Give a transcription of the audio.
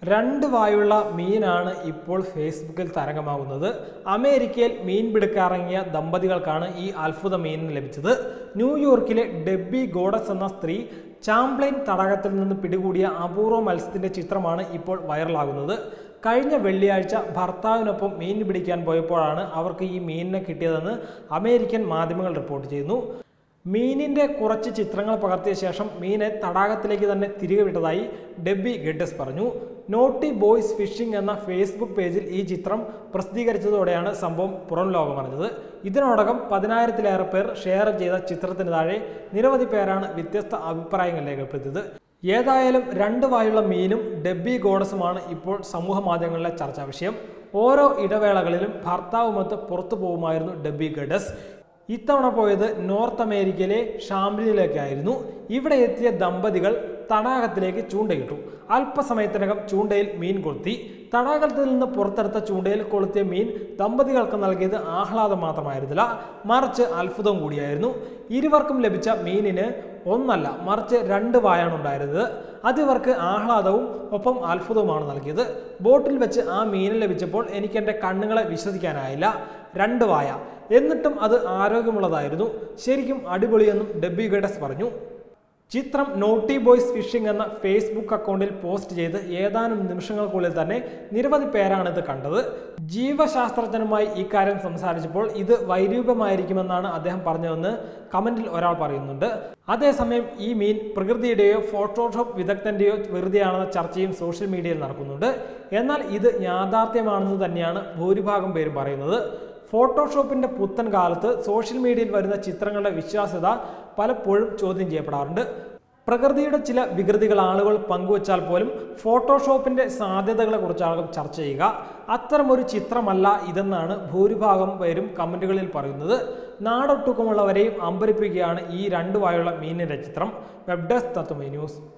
രണ്ട് വായുള്ള മീനാണ് ഇപ്പോൾ ഫേസ്ബുക്കിൽ തരംഗമാകുന്നത് അമേരിക്കയിൽ മീൻ പിടുക്കാറങ്ങിയ ദമ്പതികൾക്കാണ് ഈ അത്ഭുത മീൻ ലഭിച്ചത് ന്യൂയോർക്കിലെ ഡെബി ഗോഡസ് എന്ന സ്ത്രീ ചാംപ്ലൈൻ തടാകത്തിൽ നിന്ന് പിടികൂടിയ അപൂർവ മത്സ്യത്തിന്റെ ചിത്രമാണ് ഇപ്പോൾ വൈറലാകുന്നത് കഴിഞ്ഞ വെള്ളിയാഴ്ച ഭർത്താവിനൊപ്പം മീൻ പിടിക്കാൻ പോയപ്പോഴാണ് അവർക്ക് ഈ മീനിനെ കിട്ടിയതെന്ന് അമേരിക്കൻ മാധ്യമങ്ങൾ റിപ്പോർട്ട് ചെയ്യുന്നു മീനിന്റെ കുറച്ച് ചിത്രങ്ങൾ പകർത്തിയ ശേഷം മീനെ തടാകത്തിലേക്ക് തന്നെ തിരികെ വിട്ടതായി ഡെബി ഗെഡസ് പറഞ്ഞു നോട്ടി ബോയ്സ് ഫിഷിംഗ് എന്ന ഫേസ്ബുക്ക് പേജിൽ ഈ ചിത്രം പ്രസിദ്ധീകരിച്ചതോടെയാണ് സംഭവം പുറം ലോകം അറിഞ്ഞത് ഇതിനോടകം പതിനായിരത്തിലേറെ പേർ ഷെയർ ചെയ്ത ചിത്രത്തിന് താഴെ നിരവധി പേരാണ് വ്യത്യസ്ത അഭിപ്രായങ്ങൾ രേഖപ്പെടുത്തിയത് ഏതായാലും രണ്ട് വായുള്ള മീനും ഡെബി ഗോഡസുമാണ് ഇപ്പോൾ സമൂഹ മാധ്യമങ്ങളിലെ ചർച്ചാ വിഷയം ഓരോ ഇടവേളകളിലും ഭർത്താവുമൊത്ത് പുറത്തു പോകുമായിരുന്നു ഡെബി ഗഡസ് ഇത്തവണ പോയത് നോർത്ത് അമേരിക്കയിലെ ഷാംലിയിലേക്കായിരുന്നു ഇവിടെ എത്തിയ ദമ്പതികൾ തടാകത്തിലേക്ക് ചൂണ്ടയിട്ടു അല്പസമയത്തിനകം ചൂണ്ടയിൽ മീൻ കൊളുത്തി തടാകത്തിൽ നിന്ന് പുറത്തെടുത്ത ചൂണ്ടയിൽ കൊളുത്തിയ മീൻ ദമ്പതികൾക്ക് നൽകിയത് ആഹ്ലാദം മാത്രമായിരുന്നില്ല മറിച്ച് അത്ഭുതം കൂടിയായിരുന്നു ഇരുവർക്കും ലഭിച്ച മീനിന് ഒന്നല്ല മറിച്ച് രണ്ട് വായാണ് ഉണ്ടായിരുന്നത് അത് ഇവർക്ക് ആഹ്ലാദവും ഒപ്പം അത്ഭുതവുമാണ് നൽകിയത് ബോട്ടിൽ വെച്ച് ആ മീൻ ലഭിച്ചപ്പോൾ എനിക്ക് എൻ്റെ കണ്ണുകളെ വിശ്വസിക്കാനായില്ല രണ്ട് വായ എന്നിട്ടും അത് ആരോഗ്യമുള്ളതായിരുന്നു ശരിക്കും അടിപൊളിയെന്നും ഡെബി ഗഡസ് പറഞ്ഞു ചിത്രം നോട്ടി ബോയ്സ് ഫിഷിംഗ് എന്ന ഫേസ്ബുക്ക് അക്കൗണ്ടിൽ പോസ്റ്റ് ചെയ്ത് ഏതാനും നിമിഷങ്ങൾക്കുള്ളിൽ തന്നെ നിരവധി പേരാണ് ഇത് കണ്ടത് ജീവശാസ്ത്രജ്ഞനുമായി ഇക്കാര്യം സംസാരിച്ചപ്പോൾ ഇത് വൈരൂപ്യമായിരിക്കുമെന്നാണ് അദ്ദേഹം പറഞ്ഞതെന്ന് കമന്റിൽ ഒരാൾ പറയുന്നുണ്ട് അതേസമയം ഈ മീൻ പ്രകൃതിയുടെയോ ഫോട്ടോഷോപ്പ് വിദഗ്ധന്റെയോ വെറുതെയാണെന്ന ചർച്ചയും സോഷ്യൽ മീഡിയയിൽ നടക്കുന്നുണ്ട് എന്നാൽ ഇത് യാഥാർത്ഥ്യമാണെന്ന് തന്നെയാണ് ഭൂരിഭാഗം പേരും പറയുന്നത് ഫോട്ടോഷോപ്പിന്റെ പുത്തൻ കാലത്ത് സോഷ്യൽ മീഡിയയിൽ വരുന്ന ചിത്രങ്ങളുടെ വിശ്വാസ്യത പലപ്പോഴും ചോദ്യം ചെയ്യപ്പെടാറുണ്ട് പ്രകൃതിയുടെ ചില വികൃതികൾ ആളുകൾ പങ്കുവച്ചാൽ പോലും ഫോട്ടോഷോപ്പിന്റെ സാധ്യതകളെ കുറിച്ചാകും ചർച്ച ചെയ്യുക അത്തരമൊരു ചിത്രമല്ല ഇതെന്നാണ് ഭൂരിഭാഗം പേരും കമന്റുകളിൽ പറയുന്നത് നാടൊട്ടുക്കുമുള്ളവരെയും അമ്പരിപ്പിക്കുകയാണ് ഈ രണ്ടു വായുള്ള മീനിന്റെ ചിത്രം വെബ് ഡെസ്ക് തത്വമേ ന്യൂസ്